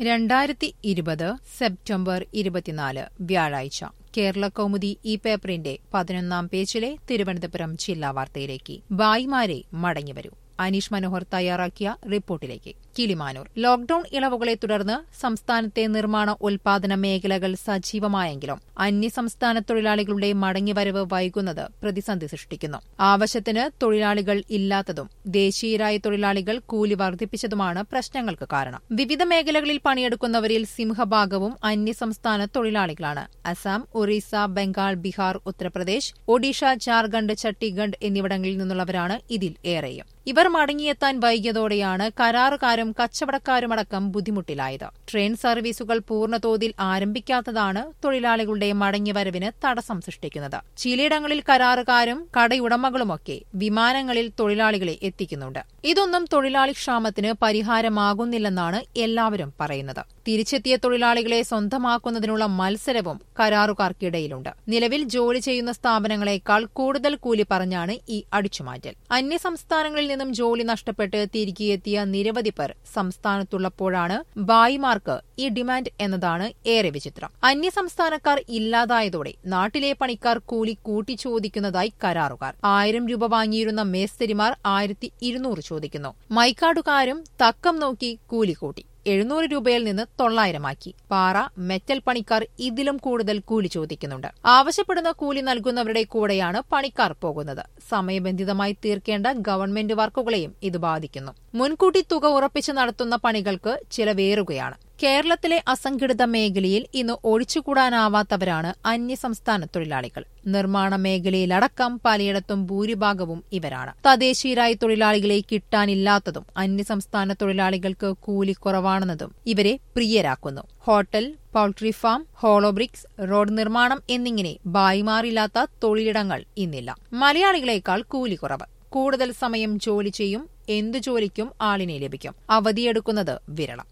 രണ്ടായിരത്തി ഇരുപത് സെപ്റ്റംബർ ഇരുപത്തിനാല് വ്യാഴാഴ്ച കേരള കൗമുദി ഈ പേപ്പറിന്റെ പതിനൊന്നാം പേജിലെ തിരുവനന്തപുരം ജില്ലാ വാർത്തയിലേക്ക് ബായിമാരെ മടങ്ങിവരൂ അനീഷ് മനോഹർ തയ്യാറാക്കിയ റിപ്പോർട്ടിലേക്ക് കിളിമാനൂർ ലോക്ഡൌൺ ഇളവുകളെ തുടർന്ന് സംസ്ഥാനത്തെ നിർമ്മാണ ഉൽപാദന മേഖലകൾ സജീവമായെങ്കിലും അന്യസംസ്ഥാന തൊഴിലാളികളുടെ മടങ്ങിവരവ് വൈകുന്നത് പ്രതിസന്ധി സൃഷ്ടിക്കുന്നു ആവശ്യത്തിന് തൊഴിലാളികൾ ഇല്ലാത്തതും ദേശീയരായ തൊഴിലാളികൾ കൂലി വർദ്ധിപ്പിച്ചതുമാണ് പ്രശ്നങ്ങൾക്ക് കാരണം വിവിധ മേഖലകളിൽ പണിയെടുക്കുന്നവരിൽ സിംഹഭാഗവും അന്യസംസ്ഥാന തൊഴിലാളികളാണ് അസം ഒറീസ ബംഗാൾ ബീഹാർ ഉത്തർപ്രദേശ് ഒഡീഷ ജാർഖണ്ഡ് ഛത്തീഗഡ് എന്നിവിടങ്ങളിൽ നിന്നുള്ളവരാണ് ഇതിൽ ഏറെയും ഇവർ മടങ്ങിയെത്താൻ വൈകിയതോടെയാണ് കരാറുകാരും കച്ചവടക്കാരുമടക്കം ബുദ്ധിമുട്ടിലായത് ട്രെയിൻ സർവീസുകൾ പൂർണ്ണതോതിൽ ആരംഭിക്കാത്തതാണ് തൊഴിലാളികളുടെ മടങ്ങിവരവിന് തടസ്സം സൃഷ്ടിക്കുന്നത് ചിലയിടങ്ങളിൽ കരാറുകാരും കടയുടമകളുമൊക്കെ വിമാനങ്ങളിൽ തൊഴിലാളികളെ എത്തിക്കുന്നുണ്ട് ഇതൊന്നും തൊഴിലാളി ക്ഷാമത്തിന് പരിഹാരമാകുന്നില്ലെന്നാണ് എല്ലാവരും പറയുന്നത് തിരിച്ചെത്തിയ തൊഴിലാളികളെ സ്വന്തമാക്കുന്നതിനുള്ള മത്സരവും കരാറുകാർക്കിടയിലുണ്ട് നിലവിൽ ജോലി ചെയ്യുന്ന സ്ഥാപനങ്ങളെക്കാൾ കൂടുതൽ കൂലി പറഞ്ഞാണ് ഈ അടിച്ചുമാറ്റൽ അന്യസംസ്ഥാനങ്ങളിൽ നിന്നും ജോലി നഷ്ടപ്പെട്ട് തിരികെയെത്തിയ നിരവധി പേർ സംസ്ഥാനത്തുള്ളപ്പോഴാണ് ബായിമാർക്ക് ഈ ഡിമാൻഡ് എന്നതാണ് ഏറെ വിചിത്രം അന്യസംസ്ഥാനക്കാർ ഇല്ലാതായതോടെ നാട്ടിലെ പണിക്കാർ കൂലി കൂട്ടിച്ചോദിക്കുന്നതായി കരാറുകാർ ആയിരം രൂപ വാങ്ങിയിരുന്ന മേസ്തരിമാർ ആയിരത്തി ഇരുന്നൂറ് ചോദിക്കുന്നു മൈക്കാടുകാരും തക്കം നോക്കി കൂലി കൂട്ടി എഴുന്നൂറ് രൂപയിൽ നിന്ന് തൊള്ളായിരമാക്കി പാറ മെറ്റൽ പണിക്കാർ ഇതിലും കൂടുതൽ കൂലി ചോദിക്കുന്നുണ്ട് ആവശ്യപ്പെടുന്ന കൂലി നൽകുന്നവരുടെ കൂടെയാണ് പണിക്കാർ പോകുന്നത് സമയബന്ധിതമായി തീർക്കേണ്ട ഗവൺമെന്റ് വർക്കുകളെയും ഇത് ബാധിക്കുന്നു മുൻകൂട്ടി തുക ഉറപ്പിച്ച് നടത്തുന്ന പണികൾക്ക് ചിലവേറുകയാണ് കേരളത്തിലെ അസംഘടിത മേഖലയിൽ ഇന്ന് ഒഴിച്ചുകൂടാനാവാത്തവരാണ് അന്യസംസ്ഥാന തൊഴിലാളികൾ നിർമ്മാണ മേഖലയിലടക്കം പലയിടത്തും ഭൂരിഭാഗവും ഇവരാണ് തദ്ദേശീയരായ തൊഴിലാളികളെ കിട്ടാനില്ലാത്തതും അന്യസംസ്ഥാന തൊഴിലാളികൾക്ക് കൂലി കുറവാണെന്നതും ഇവരെ പ്രിയരാക്കുന്നു hotel poultry farm hollow bricks road നിർമ്മാണം എന്നിങ്ങനെ ബായിമാറില്ലാത്ത തൊഴിലിടങ്ങൾ ഇന്നില്ല മലയാളികളെക്കാൾ കൂലി കുറവ് കൂടുതൽ സമയം ജോലി ചെയ്യും എന്തു ജോലിക്കും ആളിനെ ലഭിക്കും അവധിയെടുക്കുന്നത് വിരളം